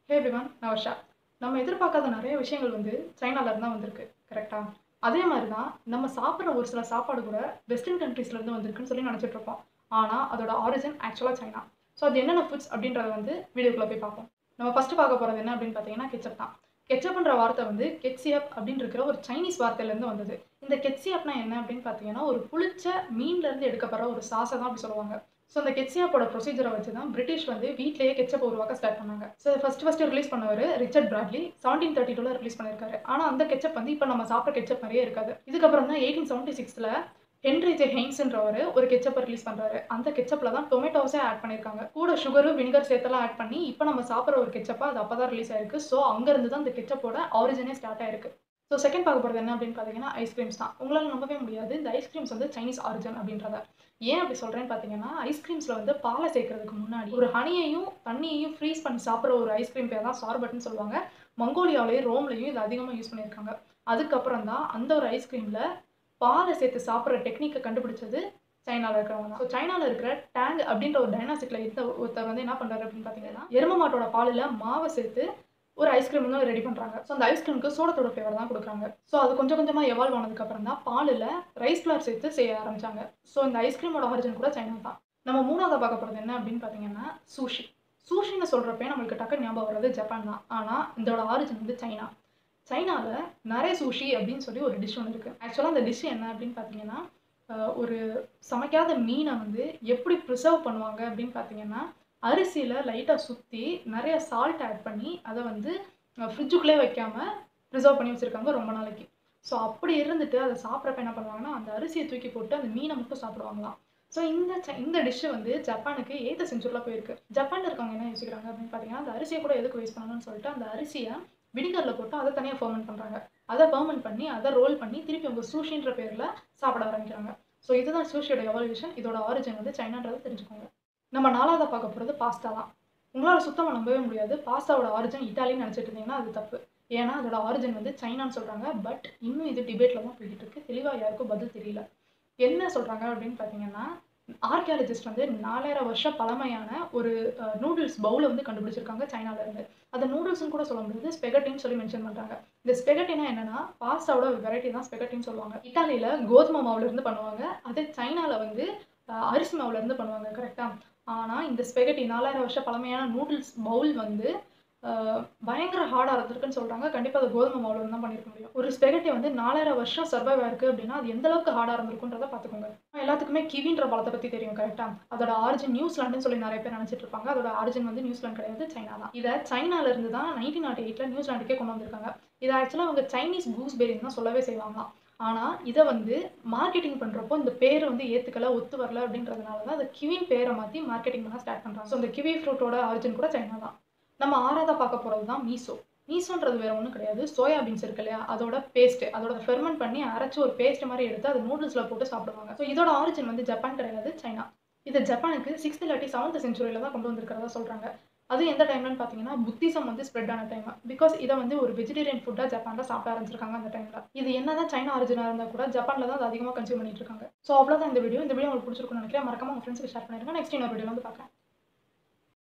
ஹே everyone நான் வர்ஷா நம்ம எதிர்பார்க்காத நிறைய விஷயங்கள் வந்து சைனால இருந்து தான் வந்திருக்கு கரெக்டா அதே மாதிரி தான் நம்ம சாப்பிட்ற ஒரு சில சாப்பாடு கூட வெஸ்டர்ன் கண்ட்ரீஸ்ல இருந்து வந்திருக்குன்னு சொல்லி நினச்சிட்டு இருப்போம் ஆனால் அதோட ஆரிஜின் ஆக்சுவலாக சைனா ஸோ அது என்னென்ன ஃபுட்ஸ் அப்படின்றத வந்து வீடியோக்குள்ளே போய் பார்ப்போம் நம்ம ஃபஸ்ட்டு பார்க்க போகிறது என்ன அப்படின்னு பார்த்தீங்கன்னா கெச்சப் தான் கெச்சப்ன்ற வார்த்தை வந்து கெட்சியப் அப்படின்னு இருக்கிற ஒரு சைனீஸ் வார்த்தையிலேருந்து வந்தது இந்த கெட்சியப்னா என்ன அப்படின்னு பார்த்தீங்கன்னா ஒரு புளிச்ச மீன்லேருந்து எடுக்கப்படுற ஒரு சாஸை தான் அப்படி சொல்லுவாங்க ஸோ அந்த கெட்சியாப்போட ப்ரொசீஜரை வச்சு தான் பிரிட்டிஷ் வந்து வீட்லேயே கெச்சப் உருவாக்க ஸ்டார்ட் பண்ணாங்க ஸோ ஃபஸ்ட் ஃபஸ்ட்டு ரிலீஸ் பண்ணவர் ரிச்சர்ட் பிராட்லி செவன்டீன் தேர்ட்டி டூவில் ரிலீஸ் பண்ணியிருக்காரு ஆனால் அந்த கெச்சப் வந்து இப்போ நம்ம சாப்பிட்ற கெச்சப் மாதிரியே இருக்காது இதுக்கப்புறம் தான் எயிட்டீன் செவன்ட்டி சிக்ஸில் ஹென்ரி ஜே ஹெய்ன்ஸ்ன்றவர் ஒரு கெச்சப்பை ரிலீஸ் பண்ணுறாரு அந்த கெச்சப்பில் தான் டொமேட்டோஸே ஆட் பண்ணியிருக்காங்க கூட சுகரும் வினிகர் சேர்த்தெல்லாம் ஆட் பண்ணி இப்போ நம்ம சாப்பிட்ற ஒரு கெச்சப்பா அது அப்போ தான் ரிலீஸ் ஆயிருக்கு ஸோ அங்கேருந்து தான் அந்த கெச்சப்போட ஆரிஜினே ஸ்டார்ட் ஆயிருக்கு ஸோ செகண்ட் பார்க்க போகிறது என்ன அப்படின்னு பார்த்தீங்கன்னா ஐஸ்கிரீம்ஸ் தான் உங்களால் நம்பவே முடியாது இந்த ஐஸ்கிரீம்ஸ் வந்து சைனீஸ் ஆரிஜின் அப்படின்றத ஏன் அப்படி சொல்கிறேன்னு பார்த்தீங்கன்னா ஐஸ்கிரீம்ஸில் வந்து பாலை சேர்க்கறதுக்கு முன்னாடி ஒரு ஹனியையும் தண்ணியையும் ஃப்ரீஸ் பண்ணி சாப்பிட்ற ஒரு ஐஸ்கிரீம் பேர் தான் சார்பட்னு சொல்லுவாங்க மங்கோலியாவிலேயும் ரோம்லையும் இது அதிகமாக யூஸ் பண்ணியிருக்காங்க அதுக்கப்புறம் தான் அந்த ஒரு ஐஸ்கிரீமில் பாலை சேர்த்து சாப்பிட்ற டெக்னிக்கை கண்டுபிடிச்சது சைனாவில் இருக்கிறவங்க ஸோ சைனாவில் இருக்கிற டேங் அப்படின்ற ஒரு டைனாஸ்டிக்கில் இருந்த ஒருத்தர் வந்து என்ன பண்ணுறாரு அப்படின்னு பார்த்தீங்கன்னா எரும மாட்டோட பாலில் மாவை சேர்த்து ஒரு ஐஸ்கிரீம் வந்து ரெடி பண்ணுறாங்க ஸோ அந்த ஐஸ்கிரீமுக்கு சோடத்தோட ஃப்ளேவர் தான் கொடுக்குறாங்க ஸோ அது கொஞ்சம் கொஞ்சமாக எவால்வ் ஆனதுக்கப்புறம் தான் பாலில் ரைஸ் ஃப்ளவர் சேர்த்து செய்ய ஆரம்பிச்சாங்க ஸோ இந்த ஐஸ்கிரீமோட ஆரிஜின் கூட சைனா தான் நம்ம மூணாவது பார்க்க போகிறது என்ன அப்படின்னு பார்த்தீங்கன்னா சூஷி சூஷின்னு சொல்கிறப்ப நம்மளுக்கு டக்கு ஞாபகம் வர்றது ஜப்பான் தான் ஆனால் இதோட ஆரிஜின் வந்து சைனா சைனாவில் நிறைய சூஷி அப்படின்னு சொல்லி ஒரு டிஷ் ஒன்று இருக்குது ஆக்சுவலாக அந்த டிஷ் என்ன அப்படின்னு பார்த்தீங்கன்னா ஒரு சமைக்காத மீனை வந்து எப்படி ப்ரிசர்வ் பண்ணுவாங்க அப்படின்னு பார்த்தீங்கன்னா அரிசியில் லைட்டாக சுற்றி நிறைய சால்ட் ஆட் பண்ணி அதை வந்து ஃப்ரிட்ஜுக்குள்ளே வைக்காமல் ப்ரிசர்வ் பண்ணி வச்சுருக்காங்க ரொம்ப நாளைக்கு ஸோ அப்படி இருந்துட்டு அதை சாப்பிட்றப்ப என்ன பண்ணுவாங்கன்னா அந்த அரிசியை தூக்கி போட்டு அந்த மீனை மட்டும் சாப்பிடுவாங்களாம் ஸோ இந்த இந்த டிஷ்ஷு வந்து ஜப்பானுக்கு எய்த்த செஞ்சுரியில் போயிருக்கு ஜப்பானில் இருக்கவங்க என்ன யோசிக்கிறாங்க அப்படின்னு பார்த்தீங்கன்னா அந்த அரிசியை கூட எதுக்கு வேஸ்ட் பண்ணணும்னு சொல்லிட்டு அந்த அரிசியை வினிகரில் போட்டு அதை தனியாக ஃபர்மெண்ட் பண்ணுறாங்க அதை ஃபர்மெண்ட் பண்ணி அதை ரோல் பண்ணி திருப்பி அவங்க சூஷின்ற பேரில் சாப்பிட ஆரம்பிக்கிறாங்க ஸோ இதுதான் சூஷியோட எவல்யூஷன் இதோட ஆரிஜின் வந்து சைனான்றதை தெரிஞ்சுக்கோங்க நம்ம நாலாவதாக பார்க்க போகிறது பாஸ்தா தான் உங்களால் சுத்தமாக நம்பவே முடியாது பாஸ்தாவோட ஆரிஜின் இட்டாலின்னு நினச்சிட்டு இருந்தீங்கன்னா அது தப்பு ஏன்னா அதோட ஆரிஜின் வந்து சைனான்னு சொல்கிறாங்க பட் இன்னும் இது டிபேட்டில் தான் போய்கிட்டு இருக்கு தெளிவாக யாருக்கும் பதில் தெரியல என்ன சொல்கிறாங்க அப்படின்னு பார்த்தீங்கன்னா ஆர்கியாலஜிஸ்ட் வந்து நாலாயிரம் வருஷம் பழமையான ஒரு நூடுல்ஸ் பவுலை வந்து கண்டுபிடிச்சிருக்காங்க சைனால இருந்து அந்த நூடுல்ஸ்னு கூட சொல்ல முடியாது ஸ்பெகட்டின்னு சொல்லி மென்ஷன் பண்ணுறாங்க இந்த ஸ்பெகட்டினா என்னன்னா பாஸ்தாவோட வெரைட்டி தான் ஸ்பெகட்டின்னு சொல்லுவாங்க இட்டாலியில் கோதுமை மாவுல இருந்து பண்ணுவாங்க அதே சைனாவில் வந்து அரிசி மாவுல இருந்து பண்ணுவாங்க கரெக்டாக ஆனால் இந்த ஸ்பெகட்டி நாலாயிரம் வருஷம் பழமையான நூடுல்ஸ் பவுல் வந்து பயங்கர ஹார்டாக இருந்திருக்குன்னு சொல்கிறாங்க கண்டிப்பாக அது கோதுமை மாவுல தான் பண்ணியிருக்க முடியும் ஒரு ஸ்பெகட்டி வந்து நாலாயிரம் வருஷம் சர்வைவ் ஆயிருக்கு அப்படின்னா அது எந்த அளவுக்கு ஹார்டாக இருந்திருக்குன்றத பார்த்துக்கோங்க எல்லாத்துக்குமே கிவின்ற பழத்தை பற்றி தெரியும் கரெக்டாக அதோட ஆரிஜின் நியூசிலாண்டுன்னு சொல்லி நிறைய பேர் நினச்சிட்டு இருப்பாங்க அதோட ஆரிஜின் வந்து நியூசிலாந்து கிடையாது சைனா தான் இதை சைனால இருந்து தான் நைன்டீன் நாட் எயிட்டில் நியூசிலாண்டுக்கே கொண்டு வந்திருக்காங்க இதை ஆக்சுவலாக அவங்க சைனீஸ் கூஸ்பெரின்னு தான் சொல்லவே செய்வாங்களாம் ஆனால் இதை வந்து மார்க்கெட்டிங் பண்ணுறப்போ இந்த பேர் வந்து ஏற்றுக்கல ஒத்து வரல அப்படின்றதுனால தான் அந்த கிவின் பேரை மாற்றி மார்க்கெட்டிங் பண்ண ஸ்டார்ட் பண்ணுறாங்க ஸோ இந்த கிவி ஃப்ரூட்டோட ஆரிஜின் கூட சைனா தான் நம்ம ஆறாவதாக பார்க்க போகிறது தான் மீசோ மீசோன்றது வேறு ஒன்றும் கிடையாது சோயா பீன்ஸ் இருக்கு இல்லையா அதோட பேஸ்ட் அதோட ஃபெர்மெண்ட் பண்ணி அரைச்சி ஒரு பேஸ்ட் மாதிரி எடுத்து அதை நூடுல்ஸில் போட்டு சாப்பிடுவாங்க ஸோ இதோட ஆரிஜின் வந்து ஜப்பான் கிடையாது சைனா இது ஜப்பானுக்கு சிக்ஸ்த் இல்லாட்டி செவன்த் செஞ்சுரியில் தான் கொண்டு வந்திருக்கிறதா சொல்கிறாங்க அது எந்த டைம்லன்னு பார்த்தீங்கன்னா புத்திசம் வந்து ஸ்ப்ரெட் ஆன டைம் பிகாஸ் இதை வந்து ஒரு வெஜிடேரியன் ஃபுட்டாக ஜப்பானில் சாப்பிட ஆரம்பிச்சிருக்காங்க அந்த டைமில் இது என்ன தான் சைனா ஆரிஜினாக இருந்தால் கூட ஜப்பானில் தான் அது அதிகமாக கன்சியூம் பண்ணிட்டு இருக்காங்க ஸோ அவ்வளோதான் இந்த வீடியோ இந்த வீடியோ உங்களுக்கு பிடிச்சிருக்கும்னு நினைக்கிறேன் மறக்காம உங்கள் ஃப்ரெண்ட்ஸுக்கு ஷேர் பண்ணிருங்க நெக்ஸ்ட் இன்னொரு வீடியோ வந்து பார்க்குறேன்